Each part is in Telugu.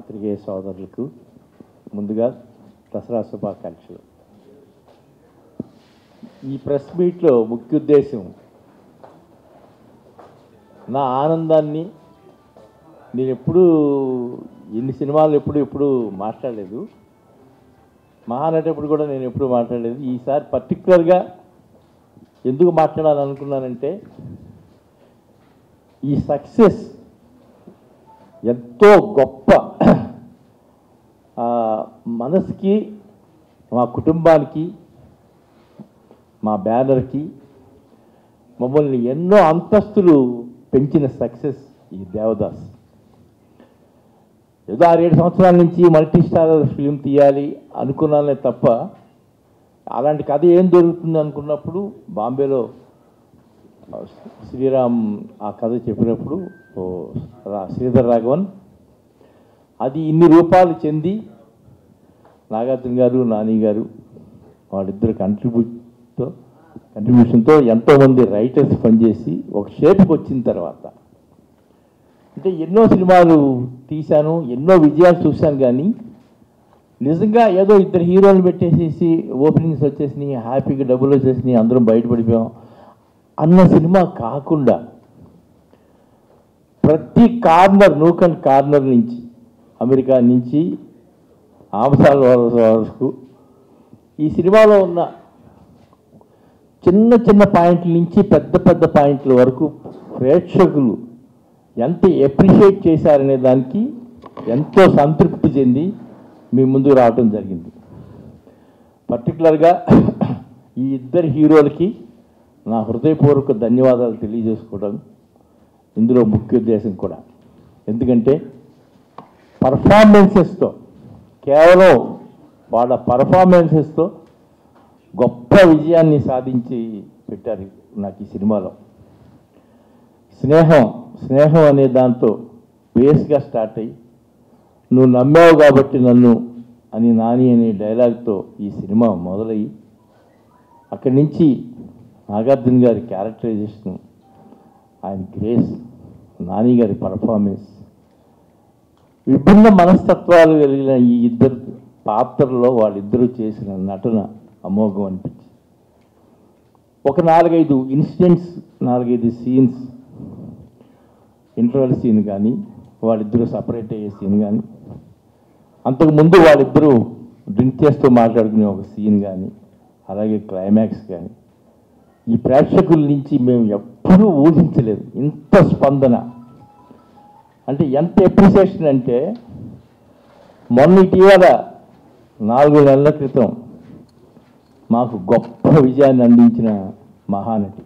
పాత్రికేయ సోదరులకు ముందుగా దసరా శుభాకాంక్షలు ఈ ప్రెస్ మీట్లో ముఖ్య ఉద్దేశం నా ఆనందాన్ని నేను ఎప్పుడూ ఎన్ని సినిమాలు ఎప్పుడు ఎప్పుడు మాట్లాడలేదు మహానటప్పుడు కూడా నేను ఎప్పుడు మాట్లాడలేదు ఈసారి పర్టికులర్గా ఎందుకు మాట్లాడాలనుకున్నానంటే ఈ సక్సెస్ ఎంతో గొప్ప ఆ, మనసుకి మా కుటుంబానికి మా బ్యానర్కి మమ్మల్ని ఎన్నో అంతస్తులు పెంచిన సక్సెస్ ఈ దేవదాస్ ఏదో ఆరేడు సంవత్సరాల నుంచి మల్టీ స్టార్ ఫిలిం తీయాలి అనుకున్నానే తప్ప అలాంటి కథ ఏం దొరుకుతుంది అనుకున్నప్పుడు బాంబేలో ఆ, శ్రీరామ్ ఆ కథ చెప్పినప్పుడు ఓ రా- శ్రీధర్ రాఘవన్ అది ఇన్ని రూపాయలు చెంది నాగార్జున గారు నాని గారు వాళ్ళిద్దరు కంట్రిబ్యూట్తో కంట్రిబ్యూషన్తో ఎంతోమంది రైటర్స్ పనిచేసి ఒక షేప్కి వచ్చిన తర్వాత అంటే ఎన్నో సినిమాలు తీశాను ఎన్నో విజయాలు చూశాను కానీ నిజంగా ఏదో ఇద్దరు హీరోలు పెట్టేసేసి ఓపెనింగ్స్ వచ్చేసినాయి హ్యాపీగా డబ్బులు వచ్చేసినాయి అందరం బయటపడిపోయాం అన్న సినిమా కాకుండా ప్రతి కార్నర్ నూక్ అండ్ కార్నర్ నుంచి అమెరికా నుంచి ఆమసాల వరకు ఈ సినిమాలో ఉన్న చిన్న చిన్న పాయింట్ల నుంచి పెద్ద పెద్ద పాయింట్ల వరకు ప్రేక్షకులు ఎంత ఎప్రిషియేట్ చేశారనే దానికి ఎంతో సంతృప్తి చెంది మీ ముందుకు రావడం జరిగింది పర్టికులర్గా ఈ ఇద్దరు హీరోలకి నా హృదయపూర్వక ధన్యవాదాలు తెలియజేసుకోవడం ఇందులో ముఖ్య ఉద్దేశం కూడా ఎందుకంటే పర్ఫార్మెన్సెస్తో కేవలం వాళ్ళ పర్ఫార్మెన్సెస్తో గొప్ప విజయాన్ని సాధించి పెట్టారు నాకు ఈ సినిమాలో స్నేహం స్నేహం అనే దాంతో బేస్గా స్టార్ట్ అయ్యి నువ్వు నమ్మావు కాబట్టి నన్ను అని నాని అనే డైలాగ్తో ఈ సినిమా మొదలయ్యి అక్కడి నుంచి నాగార్జున గారి క్యారెక్టరైజేషన్ ఆయన గ్రేస్ నాని గారి పర్ఫార్మెన్స్ విభిన్న మనస్తత్వాలు కలిగిన ఈ ఇద్దరు పాత్రలో వాళ్ళిద్దరూ చేసిన నటన అమోఘం అనిపించింది ఒక నాలుగైదు ఇన్సిడెంట్స్ నాలుగైదు సీన్స్ ఇంటర్వల్ సీన్ కానీ వాళ్ళిద్దరూ సపరేట్ అయ్యే సీన్ కానీ అంతకుముందు వాళ్ళిద్దరూ డ్రింక్ చేస్తూ మాట్లాడుకునే ఒక సీన్ కానీ అలాగే క్లైమాక్స్ కానీ ఈ ప్రేక్షకుల నుంచి మేము ఎప్పుడూ ఊహించలేదు ఇంత స్పందన అంటే ఎంత ఎప్రిసియేషన్ అంటే మొన్న ఇటీవల నాలుగు నెలల క్రితం మాకు గొప్ప విజయాన్ని అందించిన మహానటి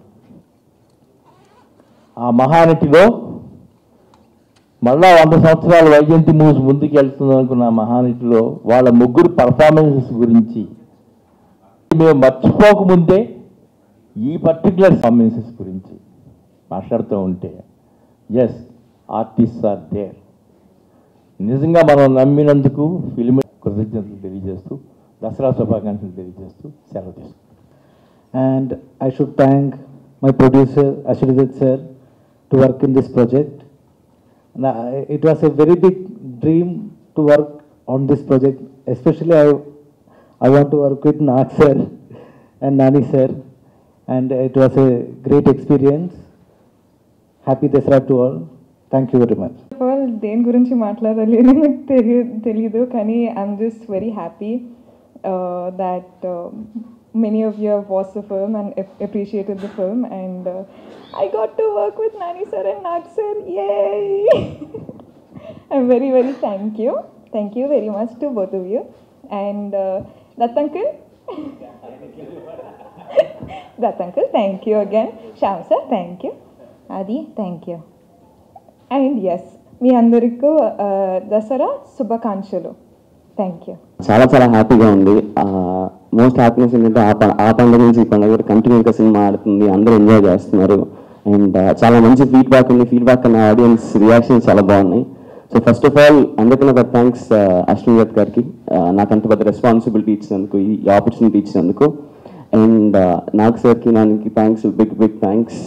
ఆ మహానటిలో మళ్ళా వంద సంవత్సరాల వైజయంతి మూసి ముందుకు వెళ్తుంది అనుకున్న ఆ మహానటిలో వాళ్ళ ముగ్గురు పర్ఫార్మెన్సెస్ గురించి మేము మర్చిపోకముందే ఈ పర్టికులర్ పర్ఫార్మెన్సెస్ గురించి మాట్లాడుతూ ఉంటే ఎస్ ఆర్టిస్ట్ ఆర్ దేర్ నిజంగా మనం నమ్మినందుకు ఫిల్మ్ కృతజ్ఞతలు తెలియజేస్తూ దసరా శుభాకాంక్షలు తెలియజేస్తూ సెలవు తీసుకుంటాం and I should thank my producer Ashwajit sir to work in this project. And I- it was a very big dream to work on this project. Especially I, I want to work with Nag sir and Nani sir, and it was a great experience. Happy Dasara to all. Thank you very much. Of all దేని గురించి మాట్లాడాలి అని నాకు తెలియ తెలీదు కానీ I'm just very happy that many of you have watch the film and appreciated the film and I got to work with Nani sir and Nag sir uh I'm very very thank you thank you very much to both of you and Dutt uncle Dutt uncle thank you again Shyam sir thank you అది థ్యాంక్ యూ అండ్ ఎస్ మీ అందరికీ ఆ, దసరా శుభాకాంక్షలు థ్యాంక్ యూ చాలా చాలా హ్యాపీగా ఉంది మోస్ట్ హ్యాపీనెస్ ఏంటంటే ఆ ప- ఆ పండుగ నుంచి ఈ పండుగ కూడా కంటిన్యూగా సినిమా ఆడుతుంది అందరూ ఎంజాయ్ చేస్తున్నారు అండ్ చాలా మంచి ఫీడ్బ్యాక్ ఉంది ఫీడ్బ్యాక్ అన్న ఆడియన్స్ రియాక్షన్స్ చాలా బాగున్నాయి సో ఫస్ట్ ఆఫ్ ఆల్ అందరికన్నా పెద్ద థ్యాంక్స్ అశ్విన్ దత్ గారికి Uh, నాకు అంత పెద్ద రెస్పాన్సిబిలిటీ ఇచ్చినందుకు ఈ ఆపర్చునిటీ ఇచ్చినందుకు అండ్ నాకు సార్కి నానికి థ్యాంక్స్ బిగ్ బిగ్ థ్యాంక్స్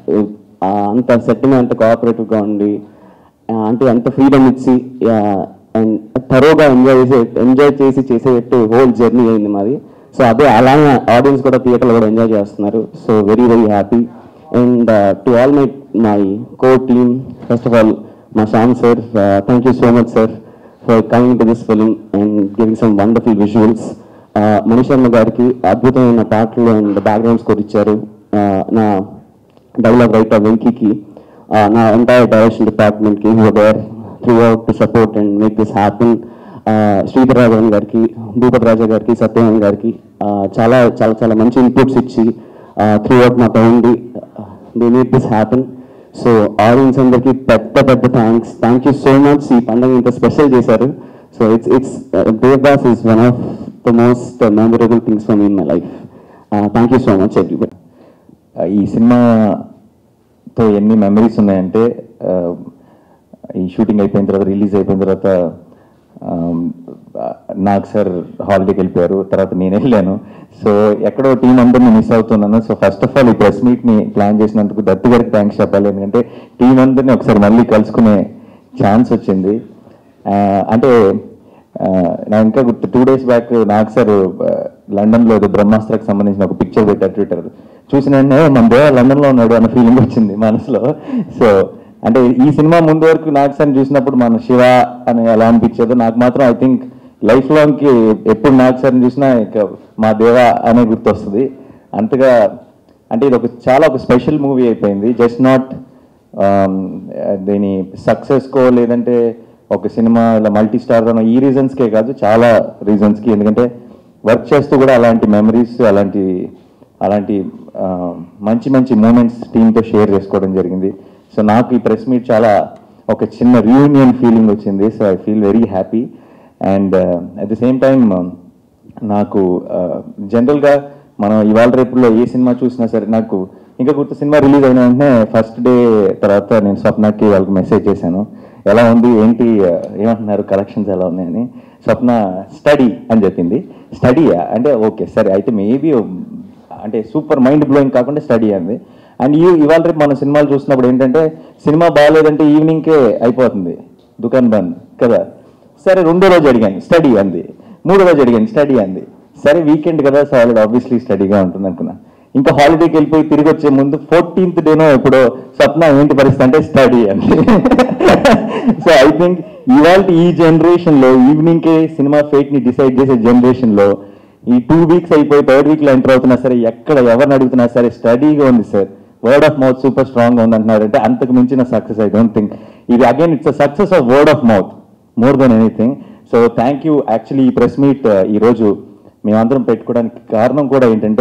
అంత సెట్టింగ్ అంత కోఆపరేటివ్గా ఉండి ఆ, అంటే ఎంత ఫ్రీడమ్ ఇచ్చి అండ్ థరోగా ఎంజాయ్ చేసే ఎంజాయ్ చేసి చేసేటట్టు హోల్ జర్నీ అయింది మాది సో అదే అలానే ఆడియన్స్ కూడా థియేటర్లో కూడా ఎంజాయ్ చేస్తున్నారు so very very happy and to all my my co team first of all మా Shyam sir thank you so much sir for coming to this film and giving some wonderful visuals Mani Sharma గారికి అద్భుతమైన పాటలు అండ్ బ్యాక్గ్రౌండ్ స్కోర్ ఇచ్చారు Uh, నా డైలాగ్ రైటర్ వెంకీకి uh, నా ఎంటైర్ డైరెక్షన్ డిపార్ట్మెంట్కి who there throughout to support and make this happen Sridhar Raghavan గారికి భూపతి రాజా గారికి సత్యనారాయణ గారికి uh, చాలా చాలా చాలా మంచి ఇన్పుట్స్ ఇచ్చి త్రూ అవుట్ మాతో ఉండి they make this happen so audience అందరికీ పెద్ద పెద్ద thanks thank you so much ఈ పండుగ ఇంత స్పెషల్ చేశారు so it's it's Devadas is one of the most memorable things for me in my life thank you so much everybody ఈ సినిమాతో ఎన్ని మెమరీస్ ఉన్నాయంటే ఆ, ఈ షూటింగ్ అయిపోయిన తర్వాత రిలీజ్ అయిపోయిన తర్వాత ఆ, నాకు సార్ హాలిడేకి వెళ్ళిపోయారు తర్వాత నేను వెళ్ళాను సో ఎక్కడో టీం అందరిని మిస్ అవుతున్నాను సో ఫస్ట్ ఆఫ్ ఆల్ ఈ ప్రెస్ మీట్ని ప్లాన్ చేసినందుకు దత్తు గారికి థ్యాంక్స్ చెప్పాలి ఎందుకంటే టీం అందరినీ ఒకసారి మళ్ళీ కలుసుకునే ఛాన్స్ వచ్చింది ఆ, అంటే ఆ, నా ఇంకా గుర్తు టూ డేస్ బ్యాక్ నాకు సార్ ఆ, లండన్లో ఏదో బ్రహ్మాస్త్రకు సంబంధించిన ఒక పిక్చర్ పెట్టారు ట్విట్టర్ చూసిన వెంటనే మన దేవ లండన్లో ఉన్నాడు అన్న ఫీలింగ్ వచ్చింది మనసులో సో అంటే ఈ సినిమా ముందు వరకు నాకు సార్ చూసినప్పుడు మన శివ అని ఎలా అనిపించేదో నాకు మాత్రం ఐ థింక్ లైఫ్ లాంగ్కి ఎప్పుడు నాకు సార్ని చూసినా ఇక మా దేవ అనే గుర్తొస్తుంది అంతగా అంటే ఇది ఒక చాలా ఒక స్పెషల్ మూవీ అయిపోయింది జస్ట్ నాట్ దీని సక్సెస్కో లేదంటే ఒక సినిమా ఇలా మల్టీ స్టార్ ఈ రీజన్స్కే కాదు చాలా రీజన్స్కి ఎందుకంటే వర్క్ చేస్తూ కూడా అలాంటి మెమరీస్ అలాంటి అలాంటి ఆ, మంచి మంచి మూమెంట్స్ టీంతో షేర్ చేసుకోవడం జరిగింది సో నాకు ఈ ప్రెస్ మీట్ చాలా ఒక చిన్న రీయూనియన్ ఫీలింగ్ వచ్చింది so I feel very happy and at the same time నాకు జనరల్గా మనం ఇవాళ రేపుల్లో ఏ సినిమా చూసినా సరే నాకు ఇంకా గుర్తు సినిమా రిలీజ్ అయిన వెంటనే ఫస్ట్ డే తర్వాత నేను స్వప్నకి వాళ్ళకి మెసేజ్ చేశాను ఎలా ఉంది ఏంటి ఆ, ఏమంటున్నారు కలెక్షన్స్ ఎలా ఉన్నాయని స్వప్న స్టడీ అని చెప్పింది స్టడీయా అంటే ఓకే సరే అయితే మేబీ అంటే సూపర్ మైండ్ బ్లోయింగ్ కాకుండా స్టడీ అంది అండ్ ఈ ఇవాళ రేపు మనం సినిమాలు చూసినప్పుడు ఏంటంటే సినిమా బాగాలేదంటే ఈవినింగ్కే అయిపోతుంది దుకాన్ బంద్ కదా సరే రెండో రోజు అడిగాను స్టడీ అంది మూడో రోజు అడిగాను స్టడీ అంది సరే వీకెండ్ కదా సో ఆల్రెడీ ఆబ్వియస్లీ స్టడీగా ఉంటుంది అనుకున్నా ఇంకా హాలిడేకి వెళ్ళిపోయి తిరిగి వచ్చే ముందు ఫోర్టీన్త్ డేనో ఎప్పుడో స్వప్న ఏంటి పరిస్థితి అంటే స్టడీ అంది సో ఐ థింక్ ఇవాళ ఈ జనరేషన్ లో ఈవినింగ్ కే సినిమా ఫేట్ ని డిసైడ్ చేసే జనరేషన్ లో ఈ టూ వీక్స్ అయిపోయి థర్డ్ వీక్ లో ఎంటర్ అవుతున్నా సరే ఎక్కడ ఎవరిని అడుగుతున్నా సరే స్టడీగా ఉంది sir word of mouth super strong గా ఉంది అంటున్నారంటే అంతకు మించిన సక్సెస్ ఐ డోంట్ థింక్ ఇది again it's success of word of mouth more than anything so thank you actually ఈ ప్రెస్ మీట్ ఈ రోజు మేమందరం పెట్టుకోవడానికి కారణం కూడా ఏంటంటే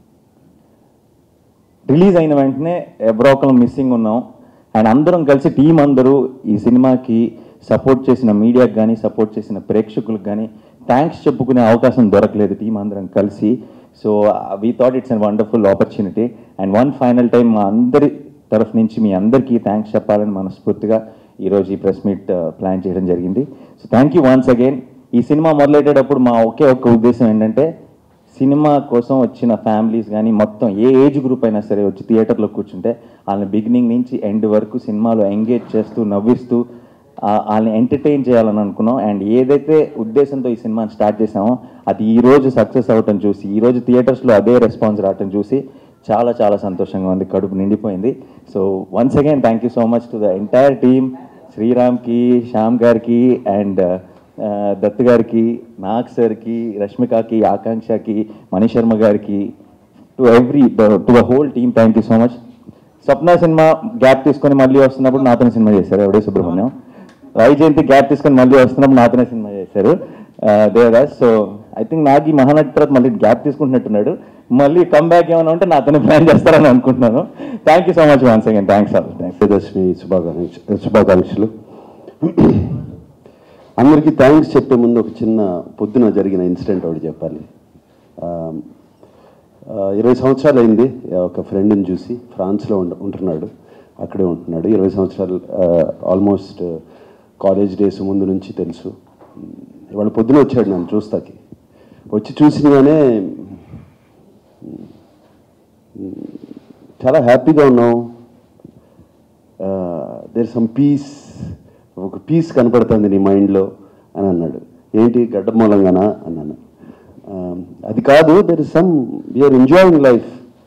రిలీజ్ అయిన వెంటనే ఎవరో ఒకరు మిస్సింగ్ ఉన్నాం అండ్ అందరం కలిసి టీం అందరూ ఈ సినిమాకి సపోర్ట్ చేసిన మీడియాకి కానీ సపోర్ట్ చేసిన ప్రేక్షకులకు కానీ థ్యాంక్స్ చెప్పుకునే అవకాశం దొరకలేదు టీం అందరం కలిసి so we thought it's an wonderful opportunity and one final time మా అందరి తరఫు నుంచి మీ అందరికీ థ్యాంక్స్ చెప్పాలని మనస్ఫూర్తిగా ఈరోజు ఈ ప్రెస్ మీట్ ప్లాన్ చేయడం జరిగింది so thank you once again ఈ సినిమా మొదలెట్టేటప్పుడు మా ఒకే ఒక్క ఉద్దేశం ఏంటంటే సినిమా కోసం వచ్చిన ఫ్యామిలీస్ కానీ మొత్తం ఏ ఏజ్ గ్రూప్ అయినా సరే వచ్చి థియేటర్లో కూర్చుంటే వాళ్ళని బిగినింగ్ నుంచి ఎండ్ వరకు సినిమాలో ఎంగేజ్ చేస్తూ నవ్విస్తూ ఆ, వాళ్ళని ఎంటర్టైన్ చేయాలని అనుకున్నాం అండ్ ఏదైతే ఉద్దేశంతో ఈ సినిమాని స్టార్ట్ చేసామో అది ఈ రోజు సక్సెస్ అవటం చూసి ఈ రోజు థియేటర్స్లో అదే రెస్పాన్స్ రావటం చూసి చాలా చాలా సంతోషంగా ఉంది కడుపు నిండిపోయింది so once again thank you so much to the entire team శ్రీరామ్కి శ్యామ్ గారికి అండ్ దత్ గారికి నాగ్ సార్కి రష్మికకి ఆకాంక్షకి మణి శర్మ గారికి to every to the whole team thank you so much Swapna cinema gap తీసుకొని మళ్ళీ వస్తున్నప్పుడు నాతోనే సినిమా చేశారు ఎవడే సుబ్రహ్మణ్యం రాయి జయంతి గ్యాప్ తీసుకొని మళ్ళీ వస్తున్నప్పుడు నాతోనే సినిమా చేశారు దేవదాస్ సో ఐ థింక్ నాకు ఈ మహానటి తర్వాత మళ్ళీ గ్యాప్ తీసుకుంటున్నట్టున్నాడు మళ్ళీ కమ్ బ్యాక్ ఏమైనా ఉంటే నాతోనే ప్లాన్ చేస్తారని అనుకుంటున్నాను thank you so much once again thanks all thanks Vijayadashami శుభాకాంక్ష శుభాకాంక్షలు అందరికీ థ్యాంక్స్ చెప్పే ముందు ఒక చిన్న పొద్దున జరిగిన ఇన్సిడెంట్ ఒకటి చెప్పాలి ఆ, ఆ, ఇరవై సంవత్సరాలు అయింది ఒక ఫ్రెండ్ని చూసి ఫ్రాన్స్లో ఉండ ఉంటున్నాడు అక్కడే ఉంటున్నాడు ఇరవై సంవత్సరాలు ఆల్మోస్ట్ కాలేజ్ డేస్ ముందు నుంచి తెలుసు ఇవాళ పొద్దున వచ్చాడు నన్ను చూస్తాకి వచ్చి చూసినగానే చాలా హ్యాపీగా ఉన్నాం దేర్ సమ్ పీస్ ఒక పీస్ కనపడుతుంది నీ మైండ్లో అని అన్నాడు ఏంటి గడ్డ మూలంగానా అన్నాను "ఆ, అది కాదు there is some you're enjoying life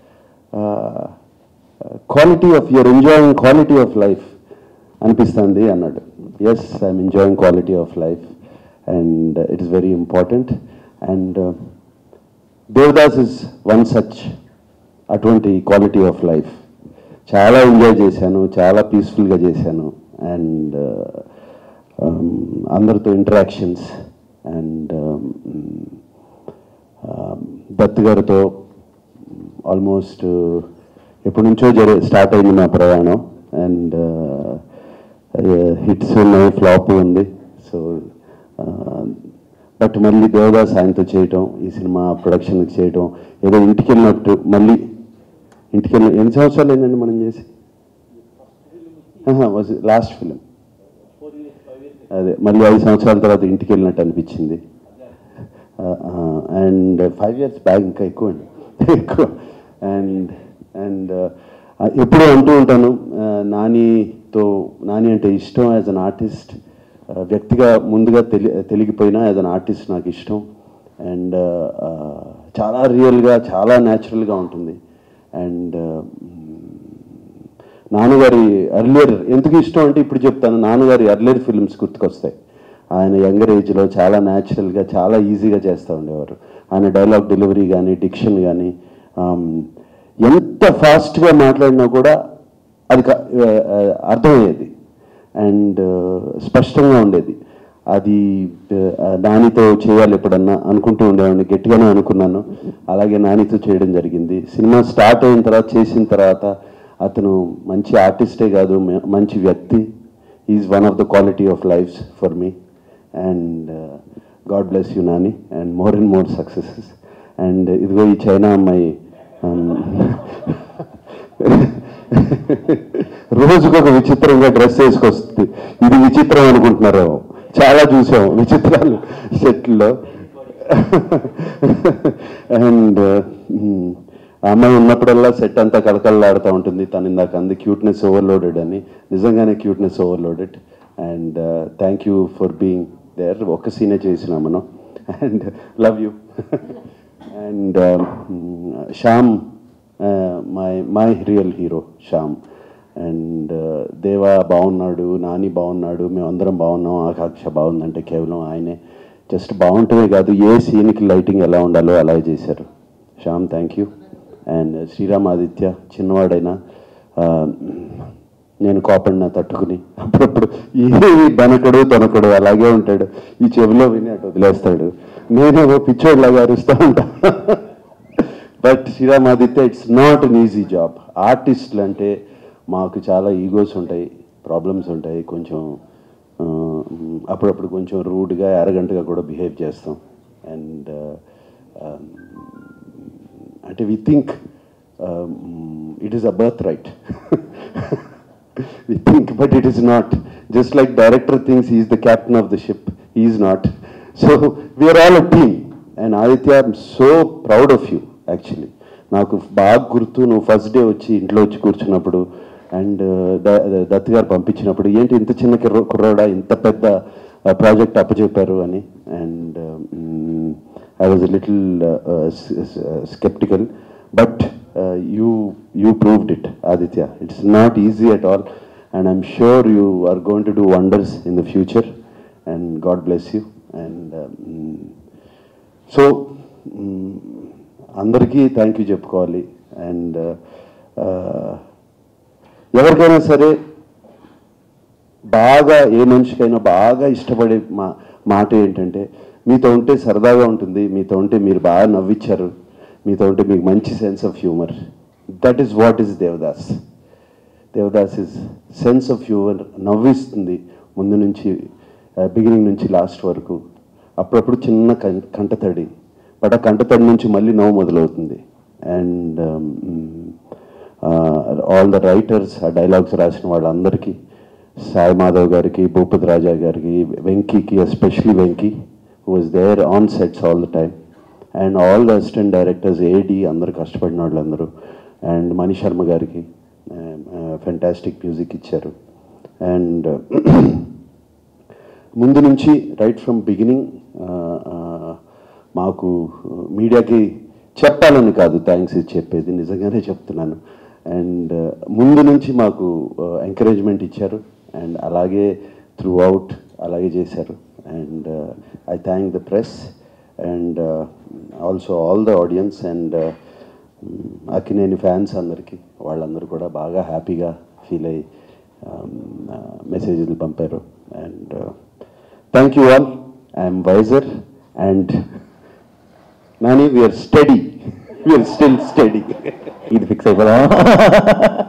quality of you're enjoying quality of life అనిపిస్తుంది అన్నాడు yes I'm enjoying quality of life and it is very important and Devadas is one such అటువంటి క్వాలిటీ ఆఫ్ లైఫ్ చాలా ఎంజాయ్ చేశాను చాలా పీస్ఫుల్గా చేశాను అండ్ అందరితో ఇంటరాక్షన్స్ అండ్ దత్ గారితో ఆల్మోస్ట్ ఎప్పటి నుంచో జరి స్టార్ట్ అయింది నా ప్రయాణం అండ్ హిట్స్ ఉన్నాయి ఫ్లాప్ ఉంది సో బట్ మళ్ళీ దేవదాస్ ఆయనతో చేయటం ఈ సినిమా ప్రొడక్షన్కి చేయటం ఏదో ఇంటికి వెళ్ళినట్టు మళ్ళీ ఇంటికి వెళ్ళి ఎన్ని సంవత్సరాలు ఏంటండి మనం చేసి లాస్ట్ ఫిలిం అదే మళ్ళీ ఐదు సంవత్సరాల తర్వాత ఇంటికి వెళ్ళినట్టు అనిపించింది అండ్ ఫైవ్ ఇయర్స్ బ్యాక్ ఇంకా ఎక్కువ అండి ఎక్కువ అండ్ అండ్ ఎప్పుడూ అంటూ ఉంటాను ఆ, నానితో నాని అంటే ఇష్టం యాజ్ అన్ ఆర్టిస్ట్ వ్యక్తిగా ముందుగా తెలి తెలిగిపోయినా యాజ్ అన్ ఆర్టిస్ట్ నాకు ఇష్టం అండ్ చాలా రియల్గా చాలా న్యాచురల్గా ఉంటుంది అండ్ నాన్నగారి అర్లియర్ ఎందుకు ఇష్టం అంటే ఇప్పుడు చెప్తాను నాన్నగారి అర్లియర్ ఫిల్మ్స్ గుర్తుకొస్తాయి ఆయన యంగర్ ఏజ్లో చాలా న్యాచురల్గా చాలా ఈజీగా చేస్తూ ఉండేవారు ఆయన డైలాగ్ డెలివరీ కానీ డిక్షన్ కానీ ఎంత ఫాస్ట్గా మాట్లాడినా కూడా అది క- ఆ, ఆ, అర్థమయ్యేది అండ్ స్పష్టంగా ఉండేది అది ఆ, నానితో చేయాలి ఎప్పుడన్నా అనుకుంటూ ఉండేవాడిని గట్టిగానే అనుకున్నాను అలాగే నానితో చేయడం జరిగింది సినిమా స్టార్ట్ అయిన తర్వాత చేసిన తర్వాత అతను మంచి ఆర్టిస్టే కాదు మ- మంచి వ్యక్తి is one of the quality of lifes for me and God bless you Nani and more and more successes and ఇదిగో ఈ చైనా అమ్మాయి um, రోజుకు ఒక విచిత్రంగా డ్రెస్ వేసుకొస్తుంది ఇది విచిత్రం అనుకుంటున్నారు చాలా చూసాం విచిత్రాలు సెట్లో అండ్ ఆ అమ్మాయి ఉన్నప్పుడల్లా సెట్ అంతా కలకల్లాడుతూ ఉంటుంది తను ఇందాక అంది క్యూట్నెస్ ఓవర్లోడెడ్ అని నిజంగానే cuteness overloaded and thank you for being there ఒక్క సీనే చేసినాం మనం and love you and Shyam my my real hero Shyam and Deva బాగున్నాడు నాని బాగున్నాడు మేమందరం బాగున్నాం ఆకాంక్ష బాగుందంటే కేవలం ఆయనే జస్ట్ బాగుంటమే కాదు ఏ సీన్కి లైటింగ్ ఎలా ఉండాలో అలాగే చేశారు Shyam thank you and Sriram Aditya చిన్నవాడైనా ఆ, నేను కోపడినా తట్టుకుని అప్పుడప్పుడు ఏమి బనకడు తొనకడు అలాగే ఉంటాడు ఈ చెవిలో విని అటు వదిలేస్తాడు నేనేమో పిచ్చోడ్లాగా అరుస్తూ ఉంటా but Sriram Aditya it's not an easy job ఆర్టిస్టులు అంటే మాకు చాలా ఈగోస్ ఉంటాయి ప్రాబ్లమ్స్ ఉంటాయి కొంచెం ఆ, అప్పుడప్పుడు కొంచెం రూడ్గా అరగంటగా కూడా బిహేవ్ చేస్తాం అండ్ అంటే we think it is a birth right we think, but it is not. Just like director thinks he is the captain of the ship, he is not. So we are all a team. And Aditya, I'm so proud of you, actually. నాకు బాగా గుర్తు నువ్వు ఫస్ట్ డే వచ్చి ఇంట్లో వచ్చి కూర్చున్నప్పుడు అండ్ దత్ గారు పంపించినప్పుడు ఏంటి ఇంత చిన్న కుర్ర కుర్రాడా ఇంత పెద్ద ప్రాజెక్ట్ అప్పచెప్పారు అని and I was little skeptical but you you proved it aditya it's not easy at all and i'm sure you are going to do wonders in the future and god bless you and um, so mm, అందరికీ థ్యాంక్ యూ చెప్పుకోవాలి అండ్ ఎవరికైనా సరే బాగా ఏ మనిషికైనా బాగా ఇష్టపడే మా మాట ఏంటంటే మీతో ఉంటే సరదాగా ఉంటుంది మీతో ఉంటే మీరు బాగా నవ్వించారు మీతో ఉంటే మీకు మంచి sense of humour that is what is Devadas Devadas is sense of humour నవ్విస్తుంది ముందు నుంచి బిగినింగ్ నుంచి లాస్ట్ వరకు అప్పుడప్పుడు చిన్న కం- కంటతడి బట్ ఆ కంటతడి నుంచి మళ్ళీ నవ్వు మొదలవుతుంది అండ్ ఆల్ ద రైటర్స్ ఆ డైలాగ్స్ రాసిన వాళ్ళందరికీ సాయి మాధవ్ గారికి భూపతి రాజా గారికి వెంకీకి especially Venky who was there on sets all the time and all the assistant directors AD అందరు కష్టపడిన వాళ్ళందరూ అండ్ మణి శర్మ గారికి ఫెంటాస్టిక్ మ్యూజిక్ ఇచ్చారు అండ్ ముందు నుంచి రైట్ ఫ్రమ్ బిగినింగ్ మాకు మీడియాకి చెప్పాలని కాదు థ్యాంక్స్ ఇది చెప్పేది నిజంగానే చెప్తున్నాను అండ్ ముందు నుంచి మాకు ఎంకరేజ్మెంట్ ఇచ్చారు అండ్ అలాగే త్రూ అవుట్ అలాగే చేశారు and I thank the press and also all the audience and Akkineni fans అందరికీ వాళ్ళందరూ కూడా బాగా హ్యాపీగా ఫీల్ అయ్యి మెసేజ్లు పంపారు and thank you all I'm wiser and Nani we're steady we're still steady ఇది ఫిక్స్ అయిపోదాం